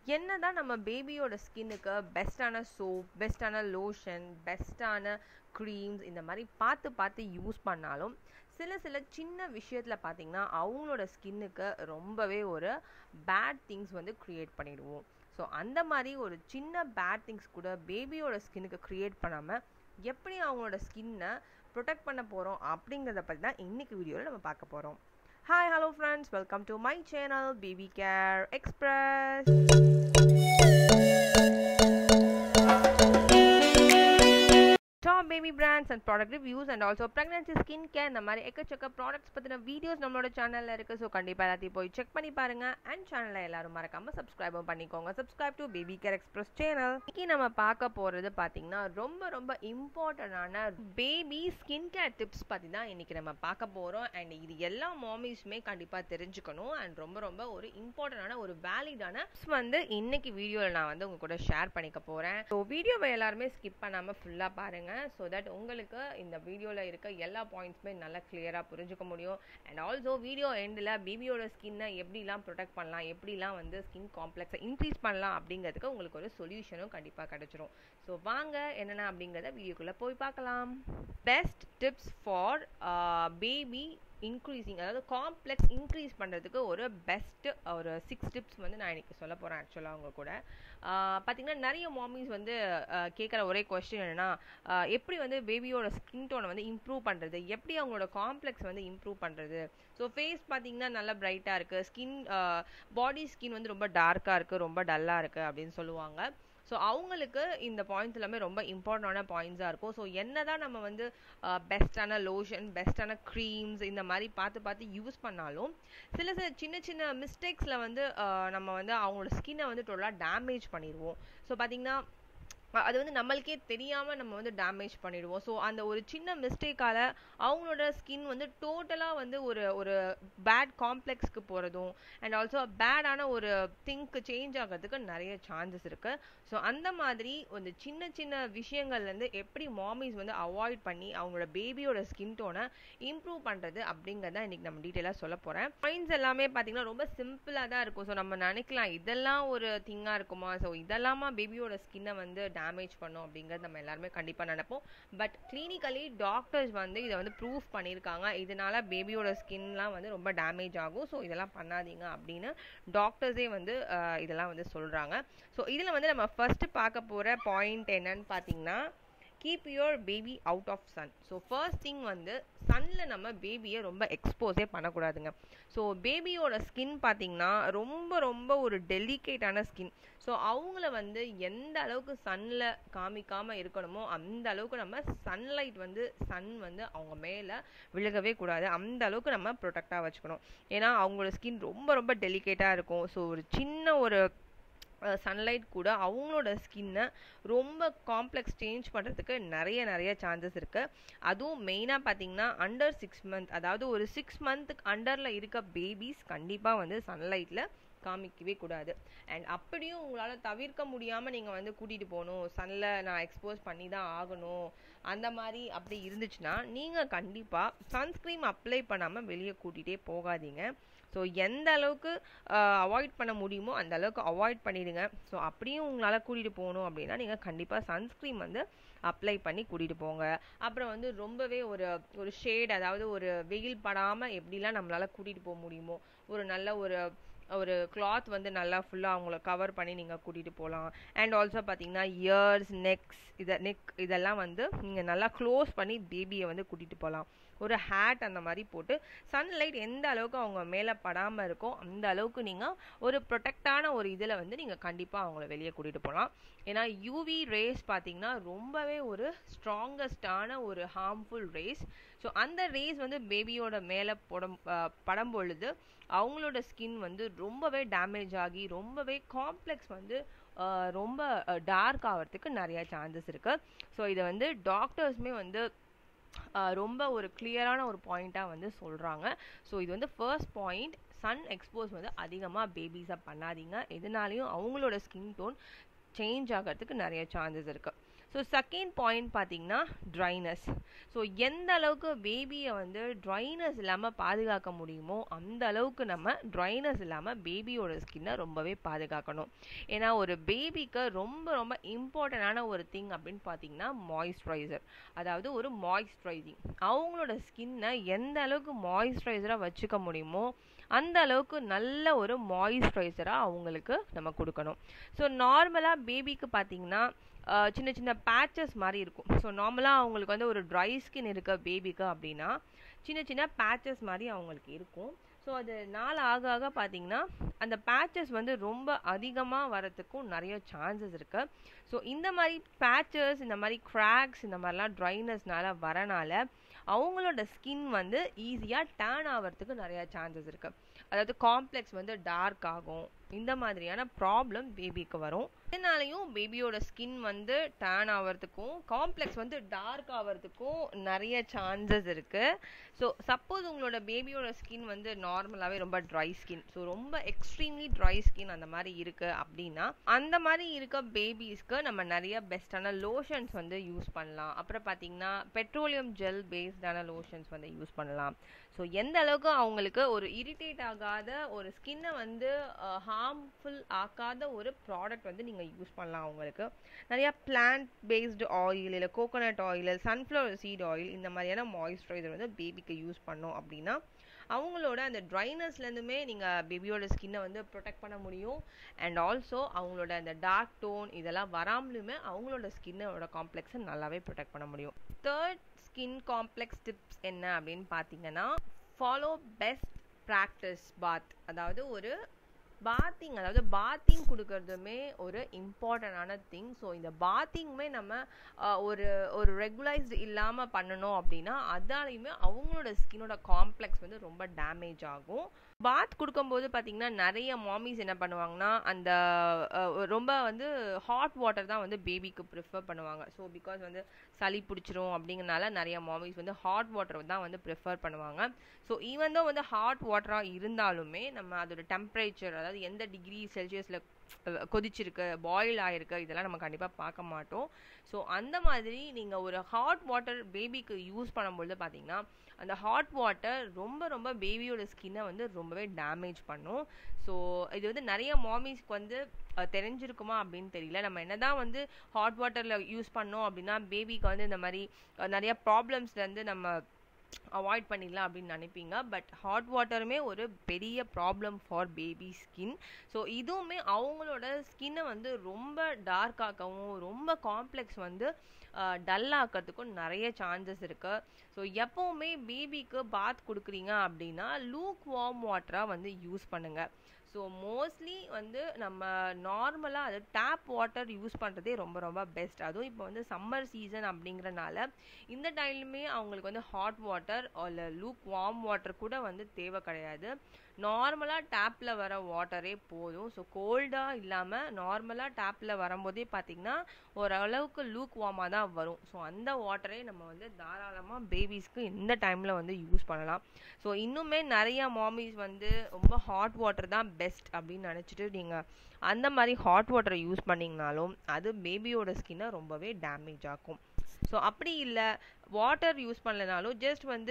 என்னதான் நம்ம பேபியோட ஸ்கின்னுக்கு பெஸ்ட்டான சோப் பெஸ்ட்டான லோஷன் பெஸ்ட்டான க்ரீம்ஸ் இந்த மாதிரி பார்த்து பார்த்து யூஸ் பண்ணாலும் சில சில சின்ன விஷயத்தில் பார்த்தீங்கன்னா அவங்களோட ஸ்கின்னுக்கு ரொம்பவே ஒரு பேட் திங்ஸ் வந்து க்ரியேட் பண்ணிடுவோம் ஸோ அந்த மாதிரி ஒரு சின்ன பேட் திங்ஸ் கூட பேபியோட ஸ்கின்னுக்கு க்ரியேட் பண்ணாமல் எப்படி அவங்களோட ஸ்கின்னை ப்ரொடெக்ட் பண்ண போகிறோம் அப்படிங்கிறத பற்றி தான் இன்றைக்கி வீடியோவில் நம்ம பார்க்க போகிறோம் hi hello friends welcome to my channel baby care express top baby brands and product reviews and also pregnancy skin care இந்த மாதிரி எக்கச்சக்க ப்ராடக்ட்ஸ் பற்றின வீடியோஸ் நம்மளோட சேனலில் இருக்குது ஸோ கண்டிப்பாக எல்லாத்தையும் போய் செக் பண்ணி பாருங்கள் அண்ட் சேனலை எல்லாரும் மறக்காமல் சப்ஸ்கிரைபும் பண்ணிக்கோங்க subscribe to baby care express channel இன்னைக்கு நம்ம பார்க்க போகிறது பார்த்தீங்கன்னா ரொம்ப ரொம்ப இம்பார்ட்டண்டான பேபி ஸ்கின் கேர் டிப்ஸ் பற்றி தான் இன்றைக்கி நம்ம பார்க்க போகிறோம் அண்ட் இது எல்லா மாமிஸுமே கண்டிப்பாக தெரிஞ்சுக்கணும் அண்ட் ரொம்ப ரொம்ப ஒரு இம்பார்ட்டண்டான ஒரு வேலிடான டிப்ஸ் வந்து இன்னைக்கு வீடியோவில் நான் வந்து உங்க கூட ஷேர் பண்ணிக்க போகிறேன் ஸோ வீடியோவை எல்லாருமே ஸ்கிப் பண்ணாமல் ஃபுல்லாக பாருங்கள் ஸோ தட் உங்களுக்கு இந்த வீடியோவில் இருக்க எல்லா பாயிண்ட்ஸுமே நல்லா கிளியராக புரிஞ்சுக்க முடியும் அண்ட் ஆல்சோ வீடியோ எண்டில் பேபியோட ஸ்கின்னை எப்படிலாம் ப்ரொடெக்ட் பண்ணலாம் எப்படிலாம் வந்து ஸ்கின் காம்ப்ளெக்ஸை இன்க்ரீஸ் பண்ணலாம் அப்படிங்கிறதுக்கு உங்களுக்கு ஒரு சொல்யூஷனும் கண்டிப்பாக கிடைச்சிரும் ஸோ வாங்க என்னென்ன அப்படிங்கிறத வீடியோக்குள்ளே போய் பார்க்கலாம் best tips for baby increasing அதாவது காம்ப்ளெக்ஸ் இன்க்ரீஸ் பண்ணுறதுக்கு ஒரு பெஸ்ட்டு ஒரு சிக்ஸ் டிப்ஸ் வந்து நான் இன்றைக்கி சொல்ல போகிறேன் ஆக்சுவலாக அவங்க கூட பார்த்திங்கன்னா நிறைய மாமிஸ் வந்து கேட்குற ஒரே கொஸ்டின் என்னென்னா எப்படி வந்து பேபியோட ஸ்கின் டோனை வந்து இம்ப்ரூவ் பண்ணுறது எப்படி அவங்களோட காம்ப்ளெக்ஸ் வந்து இம்ப்ரூவ் பண்ணுறது ஸோ ஃபேஸ் பார்த்தீங்கன்னா நல்லா பிரைட்டாக இருக்குது ஸ்கின் பாடி ஸ்கின் வந்து ரொம்ப டார்க்காக இருக்குது ரொம்ப டல்லாக இருக்குது அப்படின்னு சொல்லுவாங்க ஸோ அவங்களுக்கு இந்த பாயிண்ட்ஸ் எல்லாமே ரொம்ப இம்பார்ட்டண்டான பாயிண்ட்ஸாக இருக்கும் ஸோ என்ன தான் நம்ம வந்து பெஸ்ட்டான லோஷன் பெஸ்ட்டான க்ரீம்ஸ் இந்த மாதிரி பார்த்து பார்த்து யூஸ் பண்ணாலும் சில சில சின்ன சின்ன மிஸ்டேக்ஸில் வந்து நம்ம வந்து அவங்களோட ஸ்கின்னை வந்து டோட்டலாக டேமேஜ் பண்ணிடுவோம் ஸோ பார்த்தீங்கன்னா அது வந்து நம்மளுக்கே தெரியாமல் நம்ம வந்து டேமேஜ் பண்ணிடுவோம் ஸோ அந்த ஒரு சின்ன மிஸ்டேக்கால் அவங்களோட ஸ்கின் வந்து டோட்டலாக வந்து ஒரு ஒரு பேட் காம்ப்ளெக்ஸ்க்கு போகிறதும் அண்ட் ஆல்சோ பேடான ஒரு திங்க்கு சேஞ்ச் ஆகிறதுக்கு நிறைய சான்சஸ் இருக்குது ஸோ அந்த மாதிரி ஒரு சின்ன சின்ன விஷயங்கள்லேருந்து எப்படி மாமிஸ் வந்து அவாய்ட் பண்ணி அவங்களோட பேபியோட ஸ்கின் டோனை இம்ப்ரூவ் பண்ணுறது அப்படிங்கிறத இன்றைக்கி நம்ம டீட்டெயிலாக சொல்ல போகிறேன் பாயிண்ட்ஸ் எல்லாமே பார்த்தீங்கன்னா ரொம்ப சிம்பிளாக தான் இருக்கும் ஸோ நம்ம நினைக்கலாம் இதெல்லாம் ஒரு திங்காக இருக்குமா ஸோ இதெல்லாமா பேபியோட ஸ்கின்னை வந்து டேமேஜ் பண்ணும் அப்படிங்கிறது நம்ம எல்லாருமே கண்டிப்பாக நினைப்போம் பட் கிளினிக்கலி டாக்டர்ஸ் வந்து இதை வந்து ப்ரூஃப் பண்ணியிருக்காங்க இதனால பேபியோட ஸ்கின்லாம் வந்து ரொம்ப டேமேஜ் ஆகும் ஸோ இதெல்லாம் பண்ணாதீங்க அப்படின்னு டாக்டர்ஸே வந்து இதெல்லாம் வந்து சொல்கிறாங்க ஸோ இதில் வந்து நம்ம ஃபஸ்ட்டு பார்க்க போகிற பாயிண்ட் என்னன்னு பார்த்தீங்கன்னா keep your baby out of sun so first thing வந்து சன்னில் நம்ம பேபியை ரொம்ப எக்ஸ்போஸே பண்ணக்கூடாதுங்க ஸோ பேபியோட ஸ்கின் பார்த்திங்கன்னா ரொம்ப ரொம்ப ஒரு டெலிகேட்டான ஸ்கின் ஸோ அவங்கள வந்து எந்த அளவுக்கு சன்னில் காமிக்காமல் இருக்கணுமோ அந்த அளவுக்கு நம்ம சன்லைட் வந்து சன் வந்து அவங்க மேலே விழுகவே கூடாது அந்த அளவுக்கு நம்ம ப்ரொடெக்டாக வச்சுக்கணும் ஏன்னா அவங்களோட ஸ்கின் ரொம்ப ரொம்ப டெலிகேட்டாக இருக்கும் ஸோ ஒரு சின்ன ஒரு சன்லைட் கூட அவங்களோட ஸ்கின்னை ரொம்ப காம்ப்ளெக்ஸ் சேஞ்ச் பண்ணுறதுக்கு நிறைய நிறைய சான்சஸ் இருக்குது அதுவும் மெயினாக பார்த்தீங்கன்னா அண்டர் சிக்ஸ் மந்த் அதாவது ஒரு சிக்ஸ் மந்த்துக்கு அண்டரில் இருக்க பேபிஸ் கண்டிப்பாக வந்து சன்லைட்டில் காமிக்கவே கூடாது அண்ட் அப்படியும் உங்களால் தவிர்க்க முடியாமல் நீங்கள் வந்து கூட்டிகிட்டு போகணும் சன்னில் நான் எக்ஸ்போஸ் பண்ணி தான் ஆகணும் அந்த மாதிரி அப்படி இருந்துச்சுன்னா நீங்கள் கண்டிப்பாக சன்ஸ்க்ரீம் அப்ளை பண்ணாமல் வெளியே கூட்டிகிட்டே போகாதீங்க ஸோ எந்த அளவுக்கு அவாய்ட் பண்ண முடியுமோ அந்த அளவுக்கு அவாய்ட் பண்ணிடுங்க ஸோ அப்படியும் உங்களால் கூட்டிகிட்டு போகணும் அப்படின்னா நீங்கள் கண்டிப்பாக சன்ஸ்க்ரீம் வந்து அப்ளை பண்ணி கூட்டிகிட்டு போங்க அப்புறம் வந்து ரொம்பவே ஒரு ஒரு ஷேட் அதாவது ஒரு வெயில் படாமல் எப்படிலாம் நம்மளால் கூட்டிகிட்டு போக முடியுமோ ஒரு நல்ல ஒரு ஒரு கிளாத் வந்து நல்லா ஃபுல்லாக அவங்கள கவர் பண்ணி நீங்கள் கூட்டிகிட்டு போகலாம் அண்ட் ஆல்சோ பார்த்தீங்கன்னா இயர்ஸ் நெக்ஸ் இதை நெக் இதெல்லாம் வந்து நீங்கள் நல்லா க்ளோஸ் பண்ணி பேபியை வந்து கூட்டிகிட்டு போகலாம் ஒரு ஹேட் அந்த மாதிரி போட்டு சன்லைட் எந்த அளவுக்கு அவங்க மேலே படாமல் இருக்கோ அந்த அளவுக்கு நீங்கள் ஒரு ப்ரொடெக்டான ஒரு இதில் வந்து நீங்கள் கண்டிப்பாக அவங்கள வெளியே கூட்டிகிட்டு போகலாம் ஏன்னா யூவி ரேஸ் பார்த்தீங்கன்னா ரொம்பவே ஒரு ஸ்ட்ராங்கஸ்டான ஒரு ஹார்ம்ஃபுல் ரேஸ் ஸோ அந்த ரேஸ் வந்து பேபியோட மேலே படம் படம் பொழுது அவங்களோட ஸ்கின் வந்து ரொம்பவே டேமேஜ் ஆகி ரொம்பவே காம்ப்ளெக்ஸ் வந்து ரொம்ப டார்க் ஆகிறதுக்கு நிறைய சான்சஸ் இருக்குது ஸோ இதை வந்து டாக்டர்ஸுமே வந்து ரொம்ப ஒரு கிளியரான ஒரு பாயிண்ட்டாக வந்து சொல்கிறாங்க ஸோ இது வந்து ஃபர்ஸ்ட் பாயிண்ட் சன் எக்ஸ்போஸ் வந்து அதிகமாக பேபிஸாக பண்ணாதீங்க எதனாலையும் அவங்களோட ஸ்கின் டோன் சேஞ்ச் ஆகிறதுக்கு நிறைய சான்சஸ் இருக்குது ஸோ செகண்ட் பாயிண்ட் பார்த்தீங்கன்னா ட்ரைனஸ் ஸோ எந்த அளவுக்கு பேபியை வந்து ட்ரைனஸ் இல்லாமல் பாதுகாக்க முடியுமோ அந்த அளவுக்கு நம்ம ட்ரைனஸ் இல்லாமல் பேபியோட ஸ்கின்னை ரொம்பவே பாதுகாக்கணும் ஏன்னா ஒரு பேபிக்கு ரொம்ப ரொம்ப இம்பார்ட்டண்டான ஒரு திங் அப்படின்னு பார்த்தீங்கன்னா மாய்ஸ்சரைசர் அதாவது ஒரு மாய்ஸ்சரைசிங் அவங்களோட ஸ்கின்னை எந்த அளவுக்கு மாய்ஸ்சரைசராக வச்சுக்க முடியுமோ அந்த அளவுக்கு நல்ல ஒரு மாய்ஸ்சரைசராக அவங்களுக்கு நம்ம கொடுக்கணும் ஸோ நார்மலாக பேபிக்கு பார்த்தீங்கன்னா சின்ன சின்ன பேச்சஸ் மாதிரி இருக்கும் ஸோ நார்மலாக அவங்களுக்கு வந்து ஒரு ட்ரை ஸ்கின் இருக்க பேபிக்கு அப்படின்னா சின்ன சின்ன பேச்சஸ் மாதிரி அவங்களுக்கு இருக்கும் ஸோ அது நாள் ஆக ஆக பார்த்தீங்கன்னா அந்த பேச்சஸ் வந்து ரொம்ப அதிகமாக வரத்துக்கும் நிறைய சான்சஸ் இருக்குது ஸோ இந்த மாதிரி பேச்சஸ் இந்த மாதிரி கிராக்ஸ் இந்த மாதிரிலாம் ட்ரைனஸ்னால வரனால அவங்களோட ஸ்கின் வந்து ஈஸியாக டேர்ன் ஆகிறதுக்கு நிறையா சான்சஸ் இருக்குது அதாவது காம்ப்ளெக்ஸ் வந்து டார்க் ஆகும் இந்த மாதிரியான ப்ராப்ளம் பேபிக்கு வரும் இதனாலையும் பேபியோட ஸ்கின் வந்து டேன் ஆகிறதுக்கும் காம்ப்ளெக்ஸ் வந்து டார்க் ஆகிறதுக்கும் நிறைய சான்சஸ் இருக்குது ஸோ சப்போஸ் உங்களோட பேபியோட ஸ்கின் வந்து நார்மலாகவே ரொம்ப ட்ரை ஸ்கின் ஸோ ரொம்ப எக்ஸ்ட்ரீம்லி ட்ரை ஸ்கின் அந்த மாதிரி இருக்குது அப்படின்னா அந்த மாதிரி இருக்க பேபிஸ்க்கு நம்ம நிறைய பெஸ்ட்டான லோஷன்ஸ் வந்து யூஸ் பண்ணலாம் அப்புறம் பார்த்தீங்கன்னா பெட்ரோலியம் ஜெல் பேஸ்டான லோஷன்ஸ் வந்து யூஸ் பண்ணலாம் ஸோ எந்த அளவுக்கு அவங்களுக்கு ஒரு இரிட்டேட் ஆகாத ஒரு ஸ்கின்னை வந்து ஹார்ம்ஃபுல் ஆக்காத ஒரு ப்ராடக்ட் வந்து நீங்கள் யூஸ் பண்ணலாம் அவங்களுக்கு நிறையா பிளான்ட் பேஸ்டு ஆயில் இல்லை coconut oil sunflower seed oil இந்த மாதிரியான மாய்ஸ்சரைசர் வந்து பேபிக்கு யூஸ் பண்ணோம் அப்படின்னா அவங்களோட அந்த ட்ரைனஸ்லேருந்துமே நீங்கள் பேபியோட ஸ்கின்னை வந்து ப்ரொடெக்ட் பண்ண முடியும் அண்ட் ஆல்சோ அவங்களோட அந்த டார்க் டோன் இதெல்லாம் வராமலுமே அவங்களோட ஸ்கின்னோட காம்ப்ளெக்ஸை நல்லாவே ப்ரொடெக்ட் பண்ண முடியும் தேர்ட் ஸ்கின் காம்ப்ளெக்ஸ் டிப்ஸ் என்ன அப்படின்னு பார்த்தீங்கன்னா ஃபாலோ பெஸ்ட் ப்ராக்டிஸ் பாத் அதாவது ஒரு பாத்திங் அதாவது பாத்திங் கொடுக்கறதுமே ஒரு இம்பார்ட்டண்டான திங் ஸோ இந்த பாத்திங்குமே நம்ம ஒரு ஒரு ரெகுலைஸ்டு இல்லாமல் பண்ணணும் அப்படின்னா அதாலையுமே அவங்களோட ஸ்கின்னோட காம்ப்ளெக்ஸ் வந்து ரொம்ப டேமேஜ் ஆகும் பாத் கொடுக்கும்போது பார்த்தீங்கன்னா நிறைய மாமிஸ் என்ன பண்ணுவாங்கன்னா அந்த ரொம்ப வந்து ஹாட் வாட்டர் தான் வந்து பேபிக்கு ப்ரிஃபர் பண்ணுவாங்க ஸோ பிகாஸ் வந்து சளி பிடிச்சிரும் அப்படிங்கறனால நிறைய மாமிஸ் வந்து ஹாட் வாட்டர் தான் வந்து ப்ரிஃபர் பண்ணுவாங்க ஸோ ஈவன் தான் வந்து ஹாட் வாட்டராக இருந்தாலுமே நம்ம அதோட டெம்பரேச்சர் அதாவது எந்த டிகிரி செல்சியஸில் கொதிச்சிருக்கு பாயில் ஆகிருக்கு இதெல்லாம் நம்ம கண்டிப்பாக பார்க்க மாட்டோம் ஸோ அந்த மாதிரி நீங்கள் ஒரு ஹாட் வாட்டர் பேபிக்கு யூஸ் பண்ணும்பொழுது பார்த்தீங்கன்னா அந்த ஹாட் வாட்டர் ரொம்ப ரொம்ப பேபியோட ஸ்கின்னை வந்து ரொம்பவே டேமேஜ் பண்ணும் ஸோ இது வந்து நிறைய மாமிஸ்க்கு வந்து தெரிஞ்சிருக்குமா அப்படின்னு தெரியல நம்ம என்னதான் வந்து ஹாட் வாட்டரில் யூஸ் பண்ணோம் அப்படின்னா பேபிக்கு வந்து இந்த மாதிரி நிறைய ப்ராப்ளம்ஸ்லேருந்து நம்ம அவாய்ட் பண்ணிடலாம் அப்படின்னு நினைப்பீங்க பட் ஹாட் வாட்டருமே ஒரு பெரிய problem for baby skin so இதுவுமே அவங்களோட ஸ்கின்னை வந்து ரொம்ப டார்க் ஆக்கவும் ரொம்ப காம்ப்ளெக்ஸ் வந்து டல் ஆக்கிறதுக்கும் நிறைய சான்சஸ் இருக்குது ஸோ எப்போவுமே பேபிக்கு பாத் கொடுக்குறீங்க அப்படின்னா லூக் வார்ம் வாட்டராக வந்து யூஸ் பண்ணுங்கள் ஸோ மோஸ்ட்லி வந்து நம்ம நார்மலாக அது டேப் வாட்டர் யூஸ் பண்ணுறதே ரொம்ப ரொம்ப பெஸ்ட் அதுவும் இப்போ வந்து சம்மர் சீசன் அப்படிங்கிறனால இந்த டைம்லுமே அவங்களுக்கு வந்து ஹாட் வாட்டர் இல்லை லூக் வார்ம் வாட்டர் கூட வந்து தேவை கிடையாது நார்மலாக டேப்பில் வர வாட்டரே போதும் ஸோ கோல்டாக இல்லாமல் நார்மலாக டேப்பில் வரும்போதே பார்த்திங்கன்னா ஓரளவுக்கு லூக் வார்மாக தான் வரும் ஸோ அந்த வாட்டரே நம்ம வந்து தாராளமாக பேபிஸ்க்கு இந்த டைமில் வந்து யூஸ் பண்ணலாம் ஸோ இன்னுமே நிறைய மாமிஸ் வந்து ரொம்ப ஹாட் வாட்டர் தான் பெஸ்ட் அப்படின்னு நினச்சிட்டு நீங்கள் அந்த மாதிரி ஹாட் வாட்டரை யூஸ் பண்ணிங்கனாலும் அது பேபியோட ஸ்கின்னை ரொம்பவே டேமேஜ் ஆக்கும் ஸோ அப்படி இல்லை வாட்டர் யூஸ் பண்ணலனாலும் ஜஸ்ட் வந்து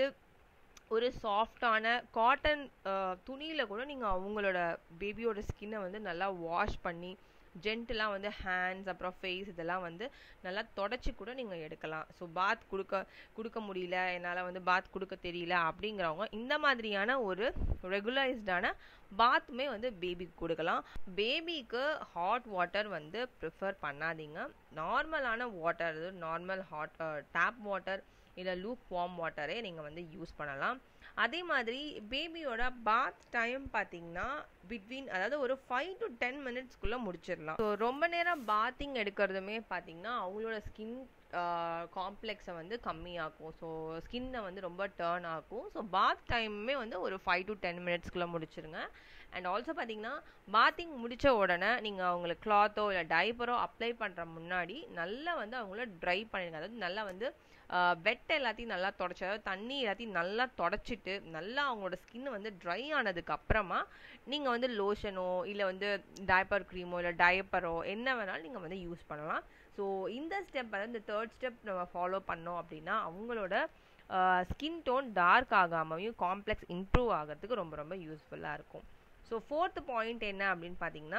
ஒரு சாஃப்டான காட்டன் துணியில் கூட நீங்கள் அவங்களோட பேபியோட ஸ்கின்னை வந்து நல்லா வாஷ் பண்ணி ஜென்டெலாம் வந்து ஹேண்ட்ஸ் அப்புறம் ஃபேஸ் இதெல்லாம் வந்து நல்லா தொடச்சி கூட நீங்கள் எடுக்கலாம் ஸோ பாத் கொடுக்க கொடுக்க முடியல என்னால் வந்து பாத் கொடுக்க தெரியல அப்படிங்கிறவங்க இந்த மாதிரியான ஒரு ரெகுலைஸ்டான பாத்துமே வந்து பேபிக்கு கொடுக்கலாம் பேபிக்கு ஹாட் வாட்டர் வந்து ப்ரிஃபர் பண்ணாதீங்க நார்மலான water normal hot tap water இல்லை லூக் வார்ம் வாட்டரே நீங்கள் வந்து யூஸ் பண்ணலாம் அதே மாதிரி பேபியோட பாத் டைம் பார்த்தீங்கன்னா பிட்வீன் அதாவது ஒரு ஃபைவ் டு டென் மினிட்ஸ்க்குள்ளே முடிச்சிடலாம் ஸோ ரொம்ப நேரம் பாத்திங் எடுக்கிறதுமே பார்த்தீங்கன்னா அவங்களோட ஸ்கின் காம்ப்ளெக்ஸை வந்து கம்மியாக்கும் ஸோ ஸ்கின்னை வந்து ரொம்ப டேர்ன் ஆக்கும் ஸோ பாத் டைமுமே வந்து ஒரு ஃபைவ் டு டென் மினிட்ஸ்க்குள்ளே முடிச்சிருங்க அண்ட் ஆல்சோ பார்த்தீங்கன்னா பாத்திங் முடித்த உடனே நீங்கள் அவங்களுக்கு கிளாத்தோ இல்லை டைப்பரோ அப்ளை பண்ணுற முன்னாடி நல்லா வந்து அவங்கள ட்ரை பண்ணிடுங்க அதாவது நல்லா வந்து வெட் எல்லாத்தையும் நல்லா தொடச்சி அதாவது தண்ணி எல்லாத்தையும் நல்லா தொடச்சிட்டு நல்லா அவங்களோட ஸ்கின் வந்து ட்ரை ஆனதுக்கு அப்புறமா நீங்கள் வந்து லோஷனோ இல்லை வந்து டைப்பர் க்ரீமோ இல்லை டைப்பரோ என்ன வேணாலும் நீங்கள் வந்து யூஸ் பண்ணலாம் ஸோ இந்த ஸ்டெப் வந்து இந்த தேர்ட் ஸ்டெப் நம்ம ஃபாலோ பண்ணோம் அப்படின்னா அவங்களோட ஸ்கின் டோன் டார்க் ஆகாமையும் காம்ப்ளெக்ஸ் இம்ப்ரூவ் ஆகிறதுக்கு ரொம்ப ரொம்ப யூஸ்ஃபுல்லாக இருக்கும் ஸோ ஃபோர்த் பாயிண்ட் என்ன அப்படின்னு பார்த்தீங்கன்னா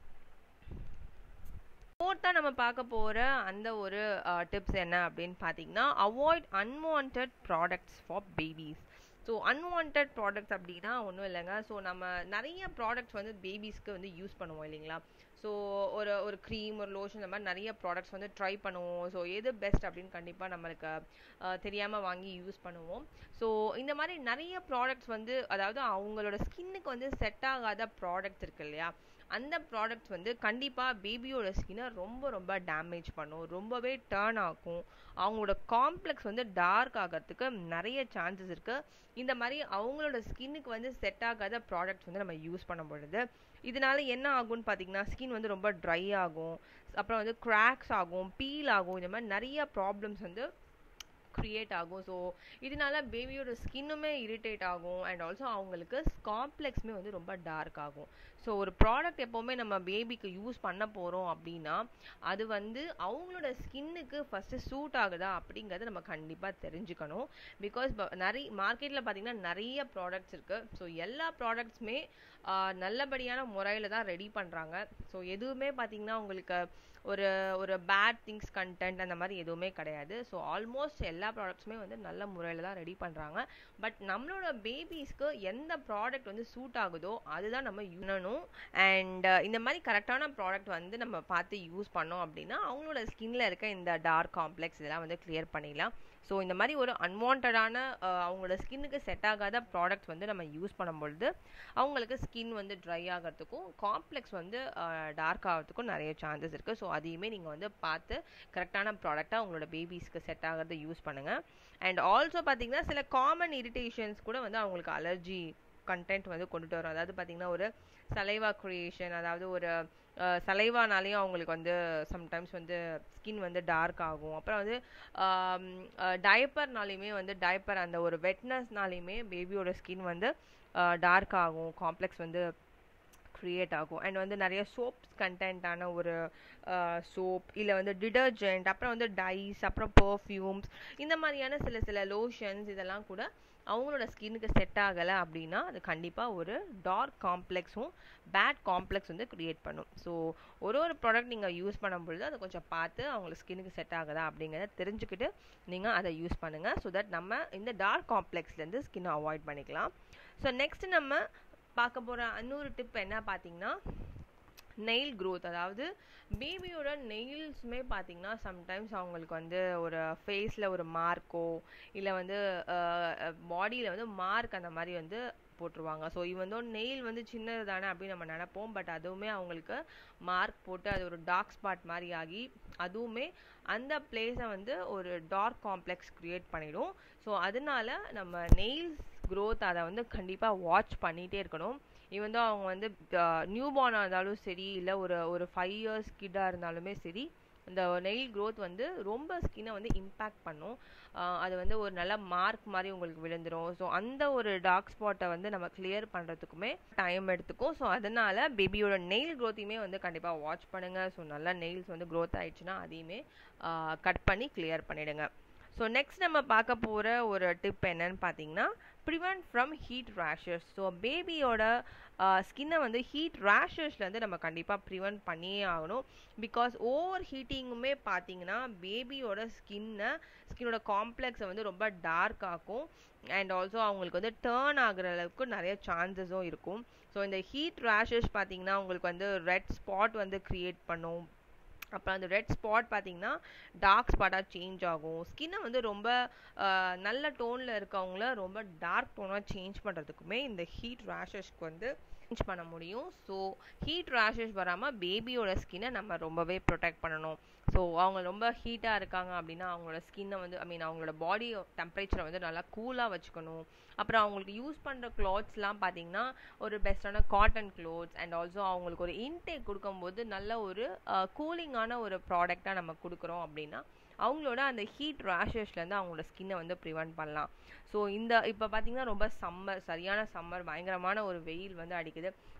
ஃபோர்த்தாக நம்ம பார்க்க போகிற அந்த ஒரு டிப்ஸ் என்ன அப்படின்னு பார்த்தீங்கன்னா avoid unwanted products for babies so unwanted products அப்படின்னா ஒன்றும் இல்லைங்க ஸோ நம்ம நிறைய ப்ராடக்ட்ஸ் வந்து பேபிஸ்க்கு வந்து யூஸ் பண்ணுவோம் இல்லைங்களா ஸோ ஒரு ஒரு க்ரீம் ஒரு லோஷன் இந்த மாதிரி நிறைய ப்ராடக்ட்ஸ் வந்து ட்ரை பண்ணுவோம் ஸோ எது பெஸ்ட் அப்படின்னு கண்டிப்பாக நம்மளுக்கு தெரியாமல் வாங்கி யூஸ் பண்ணுவோம் ஸோ இந்த மாதிரி நிறைய ப்ராடக்ட்ஸ் வந்து அதாவது அவங்களோட ஸ்கின்னுக்கு வந்து செட் ஆகாத ப்ராடக்ட்ஸ் இருக்கு இல்லையா அந்த ப்ராடக்ட்ஸ் வந்து கண்டிப்பாக பேபியோட ஸ்கின்னை ரொம்ப ரொம்ப டேமேஜ் பண்ணும் ரொம்பவே டேர்ன் ஆகும் அவங்களோட காம்ப்ளெக்ஸ் வந்து டார்க் ஆகிறதுக்கு நிறைய சான்சஸ் இருக்குது இந்த மாதிரி அவங்களோட ஸ்கின்னுக்கு வந்து செட் ஆகாத ப்ராடக்ட்ஸ் வந்து நம்ம யூஸ் பண்ணும் பொழுது இதனால என்ன ஆகும்னு பார்த்தீங்கன்னா ஸ்கின் வந்து ரொம்ப ட்ரை ஆகும் அப்புறம் வந்து கிராக்ஸ் ஆகும் பீல் ஆகும் இந்த மாதிரி நிறைய ப்ராப்ளம்ஸ் வந்து க்ரியேட் ஆகும் ஸோ இதனால பேபியோட ஸ்கின்னுமே இரிட்டேட் ஆகும் அண்ட் ஆல்சோ அவங்களுக்கு காம்ப்ளெக்ஸுமே வந்து ரொம்ப டார்க் ஆகும் ஸோ ஒரு ப்ராடக்ட் எப்போவுமே நம்ம பேபிக்கு யூஸ் பண்ண போகிறோம் அப்படின்னா அது வந்து அவங்களோட ஸ்கின்னுக்கு ஃபஸ்ட்டு சூட் ஆகுதா அப்படிங்கிறத நம்ம கண்டிப்பாக தெரிஞ்சுக்கணும் பிகாஸ் நிறைய மார்க்கெட்டில் பார்த்தீங்கன்னா நிறைய ப்ராடக்ட்ஸ் இருக்குது ஸோ எல்லா ப்ராடக்ட்ஸுமே நல்லபடியான முறையில் தான் ரெடி பண்ணுறாங்க ஸோ எதுவுமே பார்த்தீங்கன்னா உங்களுக்கு ஒரு ஒரு பேட் திங்ஸ் கண்டென்ட் அந்த மாதிரி எதுவுமே கிடையாது ஸோ ஆல்மோஸ்ட் எல்லா ப்ராடக்ட்ஸுமே வந்து நல்ல முறையில் தான் ரெடி பண்ணுறாங்க பட் நம்மளோட பேபிஸ்க்கு எந்த ப்ராடக்ட் வந்து சூட் ஆகுதோ அதுதான் நம்ம யூனணும் அண்ட் இந்த மாதிரி கரெக்டான ப்ராடக்ட் வந்து நம்ம பார்த்து யூஸ் பண்ணோம் அப்படின்னா அவங்களோட ஸ்கின்ல இருக்க இந்த டார்க் காம்ப்ளெக்ஸ் இதெல்லாம் வந்து கிளியர் பண்ணிடலாம் ஸோ இந்த மாதிரி ஒரு அன்வான்டான அவங்களோட ஸ்கின்னுக்கு செட் ஆகாத ப்ராடக்ட்ஸ் வந்து நம்ம யூஸ் பண்ணும்பொழுது அவங்களுக்கு ஸ்கின் வந்து ட்ரை ஆகிறதுக்கும் காம்ப்ளெக்ஸ் வந்து டார்க் ஆகிறதுக்கும் நிறைய சான்சஸ் இருக்குது ஸோ அதையுமே நீங்கள் வந்து பார்த்து கரெக்டான ப்ராடக்டாக உங்களோட பேபிஸ்க்கு செட் ஆகிறத யூஸ் பண்ணுங்கள் அண்ட் ஆல்சோ பார்த்தீங்கன்னா சில காமன் இரிட்டேஷன்ஸ் கூட வந்து அவங்களுக்கு அலர்ஜி கண்டென்ட் வந்து கொண்டுட்டு வரும் அதாவது பார்த்தீங்கன்னா ஒரு சலைவா க்ரியேஷன் அதாவது ஒரு சலைவானாலேயும் அவங்களுக்கு வந்து சம்டைம்ஸ் வந்து ஸ்கின் வந்து டார்க் ஆகும் அப்புறம் வந்து டயப்பர்னாலையுமே வந்து டயப்பர் அந்த ஒரு வெட்னஸ்னாலையுமே பேபியோட ஸ்கின் வந்து டார்க் ஆகும் காம்ப்ளெக்ஸ் வந்து க்ரியேட் ஆகும் அண்ட் வந்து நிறைய சோப்ஸ் கண்டென்ட்டான ஒரு சோப் இல்லை வந்து டிடர்ஜென்ட் அப்புறம் வந்து டைஸ் அப்புறம் பர்ஃப்யூம்ஸ் இந்த மாதிரியான சில சில லோஷன்ஸ் இதெல்லாம் கூட அவங்களோட ஸ்கின்னுக்கு செட் ஆகலை அப்படின்னா அது கண்டிப்பாக ஒரு டார்க் காம்ப்ளெக்ஸும் பேட் காம்ப்ளெக்ஸ் வந்து க்ரியேட் பண்ணும் ஸோ ஒரு ஒரு ப்ராடக்ட் நீங்கள் யூஸ் பண்ணும்பொழுது அதை கொஞ்சம் பார்த்து அவங்களுக்கு ஸ்கின்னுக்கு செட் ஆகுதா அப்படிங்கிறத தெரிஞ்சுக்கிட்டு நீங்கள் அதை யூஸ் பண்ணுங்கள் ஸோ தட் நம்ம இந்த டார்க் காம்ப்ளெக்ஸ்லேருந்து ஸ்கின்னை அவாய்ட் பண்ணிக்கலாம் ஸோ நெக்ஸ்ட் நம்ம பார்க்க போகிற இன்னொரு டிப் என்ன பார்த்தீங்கன்னா நெயில் க்ரோத் அதாவது பேபியோட நெயில்ஸுமே பார்த்தீங்கன்னா சம்டைம்ஸ் அவங்களுக்கு வந்து ஒரு ஃபேஸில் ஒரு மார்க்கோ இல்லை வந்து பாடியில் வந்து மார்க் அந்த மாதிரி வந்து போட்டுருவாங்க ஸோ இவன் வந்து நெயில் வந்து சின்னது தானே அப்படின்னு நம்ம நினைப்போம் பட் அதுவுமே அவங்களுக்கு மார்க் போட்டு அது ஒரு டார்க் ஸ்பாட் மாதிரி ஆகி அதுவுமே அந்த பிளேஸை வந்து ஒரு டார்க் காம்ப்ளெக்ஸ் க்ரியேட் பண்ணிடும் ஸோ அதனால நம்ம நெயில்ஸ் க்ரோத் அதை வந்து கண்டிப்பாக வாட்ச் பண்ணிகிட்டே இருக்கணும் ஈவன் தான் அவங்க வந்து நியூ பார்னாக இருந்தாலும் சரி இல்லை ஒரு ஒரு ஃபைவ் இயர்ஸ் கிட்டாக இருந்தாலுமே சரி இந்த நெயில் க்ரோத் வந்து ரொம்ப ஸ்கின்னை வந்து இம்பேக்ட் பண்ணும் அது வந்து ஒரு நல்ல மார்க் மாதிரி உங்களுக்கு விழுந்துடும் ஸோ அந்த ஒரு டார்க் ஸ்பாட்டை வந்து நம்ம கிளியர் பண்ணுறதுக்குமே டைம் எடுத்துக்கும் ஸோ அதனால பேபியோட நெயில் க்ரோத்தையுமே வந்து கண்டிப்பாக வாட்ச் பண்ணுங்கள் ஸோ நல்லா நெயில்ஸ் வந்து க்ரோத் ஆயிடுச்சுன்னா அதையுமே கட் பண்ணி கிளியர் பண்ணிடுங்க ஸோ நெக்ஸ்ட் நம்ம பார்க்க போகிற ஒரு டிப் என்னன்னு பார்த்தீங்கன்னா prevent from heat rashes so பேபியோட ஸ்கின்னை வந்து ஹீட் ரேஷஸ்லேருந்து நம்ம கண்டிப்பாக ப்ரிவெண்ட் பண்ணியே ஆகணும் பிகாஸ் ஓவர் ஹீட்டிங்குமே பார்த்தீங்கன்னா பேபியோட ஸ்கின்னை ஸ்கின்னோட காம்ப்ளெக்ஸை வந்து ரொம்ப டார்க் ஆக்கும் அண்ட் ஆல்சோ அவங்களுக்கு வந்து டேர்ன் ஆகுற அளவுக்கு நிறைய சான்சஸும் இருக்கும் ஸோ இந்த ஹீட் ரேஷஸ் பார்த்தீங்கன்னா உங்களுக்கு வந்து ரெட் ஸ்பாட் வந்து க்ரியேட் பண்ணும் அப்புறம் அந்த ரெட் ஸ்பாட் பார்த்தீங்கன்னா டார்க் ஸ்பாட்டாக சேஞ்ச் ஆகும் ஸ்கின்னை வந்து ரொம்ப நல்ல டோனில் இருக்கவங்கள ரொம்ப டார்க் டோனாக சேஞ்ச் பண்ணுறதுக்குமே இந்த ஹீட் ரேஷஸ்க்கு வந்து சேஞ்ச் பண்ண முடியும் ஸோ ஹீட் ரேஷஸ் வராமல் பேபியோட ஸ்கின்னை நம்ம ரொம்பவே ப்ரொடெக்ட் பண்ணணும் ஸோ அவங்க ரொம்ப ஹீட்டாக இருக்காங்க அப்படின்னா அவங்களோட ஸ்கின்னை வந்து ஐ மீன் அவங்களோட பாடி டெம்பரேச்சரை வந்து நல்லா கூலாக வச்சுக்கணும் அப்புறம் அவங்களுக்கு யூஸ் பண்ணுற க்ளாத்ஸ்லாம் பார்த்தீங்கன்னா ஒரு பெஸ்ட்டான காட்டன் க்ளோத்ஸ் அண்ட் ஆல்சோ அவங்களுக்கு ஒரு இன்டேக் கொடுக்கும்போது நல்ல ஒரு கூலிங்கான ஒரு ப்ராடக்டாக நம்ம கொடுக்குறோம் அப்படின்னா அவங்களோட அந்த ஹீட் ரேஷஸ்லேருந்து அவங்களோட ஸ்கின்னை வந்து ப்ரிவெண்ட் பண்ணலாம் ஸோ இந்த இப்போ பார்த்தீங்கன்னா ரொம்ப சம்மர் சரியான சம்மர் பயங்கரமான ஒரு வெயில் வந்து அடிக்குது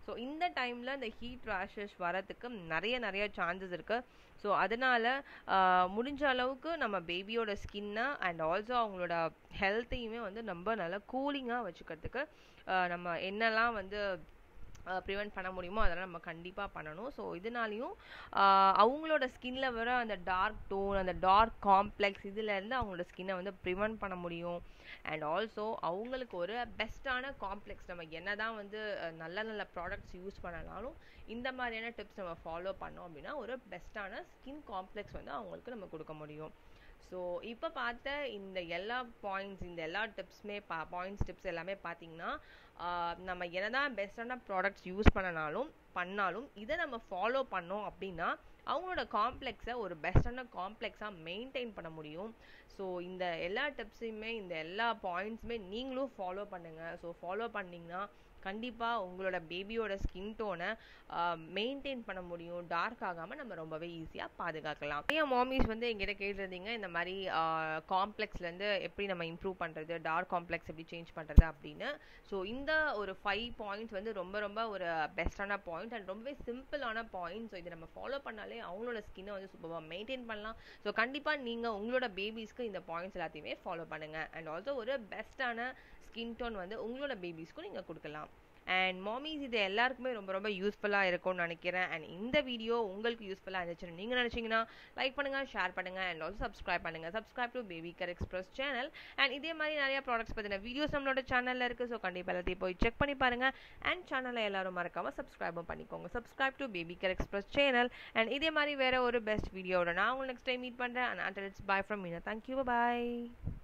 ஸோ இந்த டைமில் இந்த ஹீட் ரேஷஸ் வரத்துக்கு நிறைய நிறைய சான்சஸ் இருக்குது ஸோ அதனால் முடிஞ்ச அளவுக்கு நம்ம பேபியோட ஸ்கின்னை அண்ட் ஆல்சோ அவங்களோட ஹெல்த்தையுமே வந்து ரொம்ப நல்லா கூலிங்காக வச்சுக்கிறதுக்கு நம்ம என்னெல்லாம் வந்து ப்ரிவெண்ட் பண்ண முடியுமோ அதெல்லாம் நம்ம கண்டிப்பாக பண்ணணும் ஸோ இதனாலையும் அவங்களோட ஸ்கின்ல வர அந்த டார்க் டோன் அந்த டார்க் காம்ப்ளெக்ஸ் இதுலேருந்து அவங்களோட ஸ்கின்னை வந்து ப்ரிவெண்ட் பண்ண முடியும் அண்ட் ஆல்சோ அவங்களுக்கு ஒரு பெஸ்ட்டான காம்ப்ளெக்ஸ் நம்ம என்ன தான் வந்து நல்ல நல்ல ப்ராடக்ட்ஸ் யூஸ் பண்ணனாலும் இந்த மாதிரியான டிப்ஸ் நம்ம ஃபாலோ பண்ணோம் அப்படின்னா ஒரு பெஸ்ட்டான ஸ்கின் காம்ப்ளெக்ஸ் வந்து அவங்களுக்கு நம்ம கொடுக்க முடியும் ஸோ இப்போ பார்த்த இந்த எல்லா பாயிண்ட்ஸ் இந்த எல்லா டிப்ஸுமே பா பாயிண்ட்ஸ் டிப்ஸ் எல்லாமே பார்த்தீங்கன்னா நம்ம என்னதான் பெஸ்ட்டான ப்ராடக்ட்ஸ் யூஸ் பண்ணனாலும் பண்ணாலும் இதை நம்ம ஃபாலோ பண்ணோம் அப்படின்னா அவங்களோட காம்ப்ளெக்ஸை ஒரு பெஸ்ட்டான காம்ப்ளெக்ஸாக மெயின்டைன் பண்ண முடியும் ஸோ இந்த எல்லா டிப்ஸையுமே இந்த எல்லா பாயிண்ட்ஸுமே நீங்களும் ஃபாலோ பண்ணுங்கள் ஸோ ஃபாலோ பண்ணிங்கன்னா கண்டிப்பாக உங்களோட பேபியோட ஸ்கின் டோனை மெயின்டைன் பண்ண முடியும் டார்க் ஆகாமல் நம்ம ரொம்பவே ஈஸியாக பாதுகாக்கலாம் நிறைய மாமிஸ் வந்து எங்கிட்ட கேட்டிருந்தீங்க இந்த மாதிரி காம்ப்ளெக்ஸ்லேருந்து எப்படி நம்ம இம்ப்ரூவ் பண்ணுறது டார்க் காம்ப்ளெக்ஸ் எப்படி சேஞ்ச் பண்ணுறது அப்படின்னு ஸோ இந்த ஒரு ஃபைவ் பாயிண்ட்ஸ் வந்து ரொம்ப ரொம்ப ஒரு பெஸ்ட்டான பாயிண்ட் அண்ட் ரொம்பவே சிம்பிளான பாயிண்ட் ஸோ இதை நம்ம ஃபாலோ பண்ணாலே அவங்களோட ஸ்கின்னை வந்து சூப்பராக மெயின்டைன் பண்ணலாம் ஸோ கண்டிப்பாக நீங்கள் உங்களோட பேபிஸ்க்கு இந்த பாயிண்ட்ஸ் எல்லாத்தையுமே ஃபாலோ பண்ணுங்கள் அண்ட் ஆல்சோ ஒரு பெஸ்ட்டான ஸ்கின் டோன் வந்து உங்களோட பேபிஸ்க்கும் நீங்கள் கொடுக்கலாம் அண்ட் மாமிஸ் இது எல்லாருக்குமே ரொம்ப ரொம்ப யூஸ்ஃபுல்லாக இருக்கும்னு நினைக்கிறேன் அண்ட் இந்த வீடியோ உங்களுக்கு யூஸ்ஃபுல்லாக இருந்துச்சுன்னு நீங்கள் நினச்சிங்கன்னா லைக் பண்ணுங்கள் ஷேர் பண்ணுங்கள் அண்ட் ஆல்சோ சப்ஸ்கிரைப் பண்ணுங்கள் சப்ஸ்கிரைப் டு பேபி கர் எக்ஸ்பிரஸ் சேனல் அண்ட் இதே மாதிரி நிறைய ப்ராடக்ட்ஸ் பற்றின வீடியோஸ் நம்மளோட சேனலில் இருக்குது ஸோ கண்டிப்பாக எல்லாத்தையும் போய் செக் பண்ணி பாருங்கள் அண்ட் சேனலை எல்லாரும் மறக்காமல் சப்ஸ்கிரைபும் பண்ணிக்கோங்க சப்ஸ்கிரைப் டு பேபி கர் எக்ஸ்பிரஸ் சேனல் அண்ட் இதே மாதிரி வேறு ஒரு பெஸ்ட் வீடியோட நான் உங்களுக்கு நெக்ஸ்ட் டைம் மீட் பண்ணுறேன் and and it's bye from Meena thank you bye